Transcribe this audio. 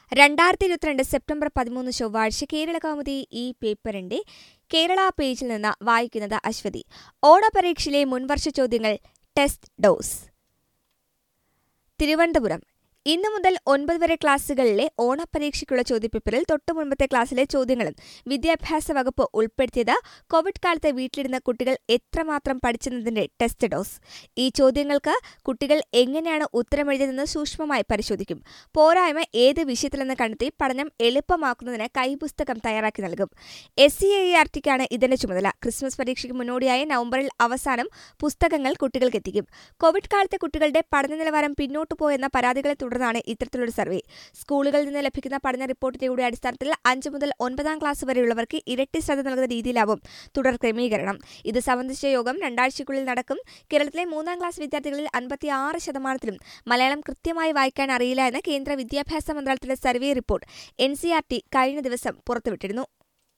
രണ്ടായിരത്തി ഇരുപത്തിരണ്ട് സെപ്റ്റംബർ പതിമൂന്ന് ചൊവ്വാഴ്ച കേരള കൗമുദി ഈ പേപ്പറിന്റെ കേരള പേജിൽ നിന്ന് വായിക്കുന്നത് അശ്വതി ഓണപരീക്ഷയിലെ മുൻവർഷ ചോദ്യങ്ങൾ ടെസ്റ്റ് ഡോസ് തിരുവനന്തപുരം ഇന്നു മുതൽ ഒൻപത് വരെ ക്ലാസുകളിലെ ഓണപരീക്ഷയ്ക്കുള്ള ചോദ്യപേപ്പറിൽ തൊട്ടു മുൻപത്തെ ക്ലാസ്സിലെ ചോദ്യങ്ങളും വിദ്യാഭ്യാസ വകുപ്പ് ഉൾപ്പെടുത്തിയത് കോവിഡ് കാലത്ത് വീട്ടിലിരുന്ന കുട്ടികൾ എത്രമാത്രം പഠിച്ചെന്നതിന്റെ ടെസ്റ്റ് ഡോസ് ഈ ചോദ്യങ്ങൾക്ക് കുട്ടികൾ എങ്ങനെയാണ് ഉത്തരമെഴുതിയതെന്ന് സൂക്ഷ്മമായി പരിശോധിക്കും പോരായ്മ ഏത് വിഷയത്തിലെന്ന് കണ്ടെത്തി പഠനം എളുപ്പമാക്കുന്നതിന് കൈപുസ്തകം തയ്യാറാക്കി നൽകും എസ് സി ഐ ആർ ടിക്കാണ് ഇതിന്റെ ചുമതല ക്രിസ്മസ് പരീക്ഷയ്ക്ക് മുന്നോടിയായി നവംബറിൽ അവസാനം പുസ്തകങ്ങൾ കുട്ടികൾക്ക് എത്തിക്കും കോവിഡ് കാലത്തെ കുട്ടികളുടെ പഠന നിലവാരം പിന്നോട്ടു പോയെന്ന പരാതികളെ തുടർന്നാണ് ഇത്തരത്തിലൊരു സർവേ സ്കൂളുകളിൽ നിന്ന് ലഭിക്കുന്ന പഠന റിപ്പോർട്ടിന്റെ കൂടി അടിസ്ഥാനത്തിൽ അഞ്ച് മുതൽ ഒൻപതാം ക്ലാസ് വരെയുള്ളവർക്ക് ഇരട്ടി ശ്രദ്ധ നൽകുന്ന രീതിയിലാവും തുടർ ക്രമീകരണം ഇത് സംബന്ധിച്ച യോഗം രണ്ടാഴ്ചയ്ക്കുള്ളിൽ നടക്കും കേരളത്തിലെ മൂന്നാം ക്ലാസ് വിദ്യാർത്ഥികളിൽ അൻപത്തിയാറ് ശതമാനത്തിലും മലയാളം കൃത്യമായി വായിക്കാൻ അറിയില്ല എന്ന് കേന്ദ്ര വിദ്യാഭ്യാസ മന്ത്രാലയത്തിന്റെ സർവേ റിപ്പോർട്ട് എൻ കഴിഞ്ഞ ദിവസം പുറത്തുവിട്ടിരുന്നു